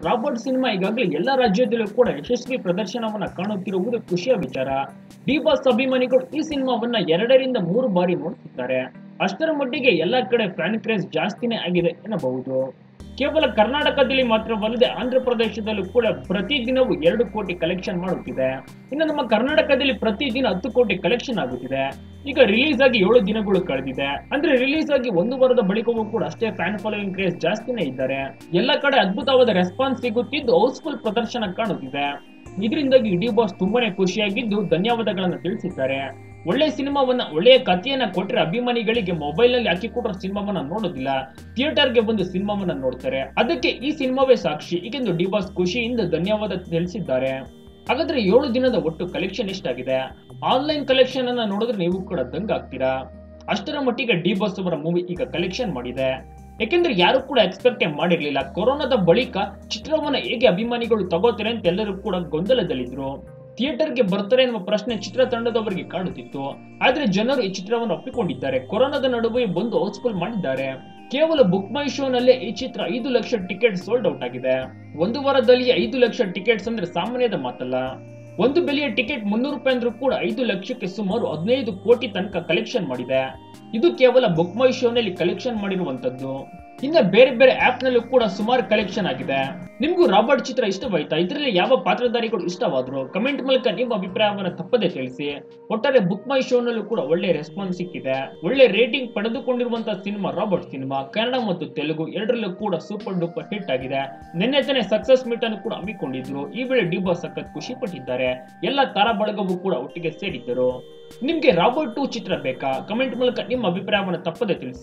Robert cinema ಈಗಾಗಲೇ ಎಲ್ಲ ರಾಜ್ಯದಲ್ಲೂ ಕೂಡ ಯಶಸ್ವಿ ಪ್ರದರ್ಶನವನ್ನ ಕಾಣುತ್ತಿರುವುದು ಖುಷಿಯ ವಿಚಾರ ಡಿ ಬಾಸ್ ಅಭಿಮಾನಿಗಳು ಈ ಸಿನಿಮಾವನ್ನ ಎರಡರಿಂದ ಮೂರು ಬಾರಿ ನೋಡುತ್ತಿದ್ದಾರೆ ಅಷ್ಟರ ಮಟ್ಟಿಗೆ ಎಲ್ಲಾ ಕಡೆ ಫ್ಯಾನ್ ಕ್ರೇಜ್ ಜಾಸ್ತಿನೇ ಆಗಿದೆ ಎನ್ನಬಹುದು ಕೇವಲ ಕರ್ನಾಟಕದಲ್ಲಿ ಮಾತ್ರವಲ್ಲದೆ ಆಂಧ್ರ ಪ್ರದೇಶದಲ್ಲೂ ಕೂಡ ಪ್ರತಿದಿನವೂ ಎರಡು ಕೋಟಿ ಕಲೆಕ್ಷನ್ ಮಾಡುತ್ತಿದೆ ಇನ್ನು ನಮ್ಮ ಕರ್ನಾಟಕದಲ್ಲಿ ಪ್ರತಿದಿನ ಹತ್ತು ಕೋಟಿ ಕಲೆಕ್ಷನ್ ಆಗುತ್ತಿದೆ ಈಗ ರಿಲೀಸ್ ಆಗಿ ಏಳು ದಿನಗಳು ಕಳೆದಿದೆ ಅಂದ್ರೆ ರಿಲೀಸ್ ಆಗಿ ಒಂದು ವಾರದ ಬಳಿಕವೂ ಕೂಡ ಅಷ್ಟೇ ಫ್ಯಾನ್ ಫಾಲೋವಿಂಗ್ ಕ್ರೇಜ್ ಜಾಸ್ತಿನೇ ಇದ್ದಾರೆ ಎಲ್ಲ ಕಡೆ ಅದ್ಭುತವಾದ ರೆಸ್ಪಾನ್ಸ್ ಸಿಗುತ್ತಿದ್ದು ಹೌಸ್ಫುಲ್ ಪ್ರದರ್ಶನ ಕಾಣುತ್ತಿದೆ ಇದರಿಂದಾಗಿ ಡಿ ಬಾಸ್ ತುಂಬಾನೇ ಖುಷಿಯಾಗಿದ್ದು ಧನ್ಯವಾದಗಳನ್ನ ತಿಳಿಸಿದ್ದಾರೆ ಒಳ್ಳೆ ಸಿನಿಮಾವನ್ನ ಒಳ್ಳೆಯ ಕಥೆಯನ್ನ ಕೊಟ್ಟರೆ ಅಭಿಮಾನಿಗಳಿಗೆ ಮೊಬೈಲ್ ನಲ್ಲಿ ಹಾಕಿ ಕೊಟ್ಟರೆ ಸಿನಿಮಾವನ್ನ ನೋಡೋದಿಲ್ಲ ಥಿಯೇಟರ್ಗೆ ಬಂದು ಸಿನಿಮಾವನ್ನ ನೋಡ್ತಾರೆ ಅದಕ್ಕೆ ಈ ಸಿನಿಮಾವೇ ಸಾಕ್ಷಿ ಈಗೆಂದು ಡಿ ಬಾಸ್ ಖುಷಿಯಿಂದ ಧನ್ಯವಾದ ತಿಳಿಸಿದ್ದಾರೆ ಹಾಗಾದ್ರೆ ಏಳು ದಿನದ ಒಟ್ಟು ಕಲೆಕ್ಷನ್ ಎಷ್ಟಾಗಿದೆ ಆನ್ಲೈನ್ ಕಲೆಕ್ಷನ್ ಅನ್ನ ನೋಡಿದ್ರೆ ನೀವು ಕೂಡ ದಂಗಾಗ್ತೀರಾ ಅಷ್ಟರ ಮಟ್ಟಿಗೆ ಡಿ ಬಾಸ್ ಅವರ ಮೂವಿ ಈಗ ಕಲೆಕ್ಷನ್ ಮಾಡಿದೆ ಯಾಕೆಂದ್ರೆ ಯಾರು ಕೂಡ ಎಕ್ಸ್ಪೆಕ್ಟ್ ಮಾಡಿರ್ಲಿಲ್ಲ ಕೊರೋನಾದ ಬಳಿಕ ಚಿತ್ರವನ್ನ ಹೇಗೆ ಅಭಿಮಾನಿಗಳು ತಗೋತಾರೆ ಅಂತ ಎಲ್ಲರೂ ಕೂಡ ಗೊಂದಲದಲ್ಲಿದ್ರು ಥಿಯೇಟರ್ಗೆ ಬರ್ತಾರೆ ಎನ್ನುವ ಪ್ರಶ್ನೆ ಚಿತ್ರತಂಡದವರಿಗೆ ಕಾಡುತ್ತಿತ್ತು ಆದ್ರೆ ಜನರು ಈ ಚಿತ್ರವನ್ನು ಒಪ್ಪಿಕೊಂಡಿದ್ದಾರೆ ಕೊರೋನಾದ ನಡುವೆ ಬಂದು ಹೌಸ್ಫುಲ್ ಮಾಡಿದ್ದಾರೆ ಕೇವಲ ಬುಕ್ ಮೈ ಶೋ ನಲ್ಲೇ ಈ ಚಿತ್ರ ಐದು ಲಕ್ಷ ಟಿಕೆಟ್ ಸೋಲ್ಡ್ ಔಟ್ ಆಗಿದೆ ಒಂದು ವಾರದಲ್ಲಿ ಐದು ಲಕ್ಷ ಟಿಕೆಟ್ಸ್ ಅಂದ್ರೆ ಸಾಮಾನ್ಯದ ಮಾತಲ್ಲ ಒಂದು ಬೆಲೆಯ ಟಿಕೆಟ್ ಮುನ್ನೂರು ರೂಪಾಯಿ ಅಂದ್ರೂ ಕೂಡ ಐದು ಲಕ್ಷಕ್ಕೆ ಸುಮಾರು ಹದಿನೈದು ಕೋಟಿ ತನಕ ಕಲೆಕ್ಷನ್ ಮಾಡಿದೆ ಇದು ಕೇವಲ ಬುಕ್ ಮೈ ಶೋ ನಲ್ಲಿ ಕಲೆಕ್ಷನ್ ಮಾಡಿರುವಂತದ್ದು ಇನ್ನ ಬೇರೆ ಬೇರೆ ಆಪ್ ನಲ್ಲೂ ಕೂಡ ಸುಮಾರು ಕಲೆಕ್ಷನ್ ಆಗಿದೆ ನಿಮ್ಗೂ ರಾಬರ್ಟ್ ಚಿತ್ರ ಇಷ್ಟವಾಯ್ತಾ ಇದರಲ್ಲಿ ಯಾವ ಪಾತ್ರಧಾರಿಗಳು ಇಷ್ಟವಾದ್ರು ಕಮೆಂಟ್ ಮೂಲಕ ನಿಮ್ಮ ಅಭಿಪ್ರಾಯವನ್ನು ತಪ್ಪದೆ ತಿಳಿಸಿ ಒಟ್ಟಾರೆ ಬುಕ್ ಮೈ ಶೋ ನಲ್ಲೂ ಕೂಡ ಒಳ್ಳೆ ರೆಸ್ಪಾನ್ಸ್ ಸಿಕ್ಕಿದೆ ಒಳ್ಳೆ ರೇಟಿಂಗ್ ಪಡೆದುಕೊಂಡಿರುವಂತಹ ಸಿನಿಮಾ ರಾಬರ್ಟ್ ಸಿನಿಮಾ ಕನ್ನಡ ಮತ್ತು ತೆಲುಗು ಎರಡರಲ್ಲೂ ಕೂಡ ಸೂಪರ್ ಡೂಪರ್ ಹಿಟ್ ಆಗಿದೆ ನಿನ್ನೆ ತಾನೇ ಸಕ್ಸಸ್ ಮೀಟ್ ಅನ್ನು ಕೂಡ ಹಮ್ಮಿಕೊಂಡಿದ್ರು ಈ ವೇಳೆ ಡಿ ಬಾಸ್ ಸಖತ್ ಖುಷಿ ಪಟ್ಟಿದ್ದಾರೆ ಎಲ್ಲ ತಾರಾ ಬಳಗವೂ ಕೂಡ ಒಟ್ಟಿಗೆ ಸೇರಿದ್ದರು ನಿಮ್ಗೆ ರಾಬರ್ಟ್ ಟೂ ಚಿತ್ರ ಬೇಕಾ ಕಮೆಂಟ್ ಮೂಲಕ ನಿಮ್ಮ ಅಭಿಪ್ರಾಯವನ್ನು ತಪ್ಪದೆ ತಿಳಿಸಿ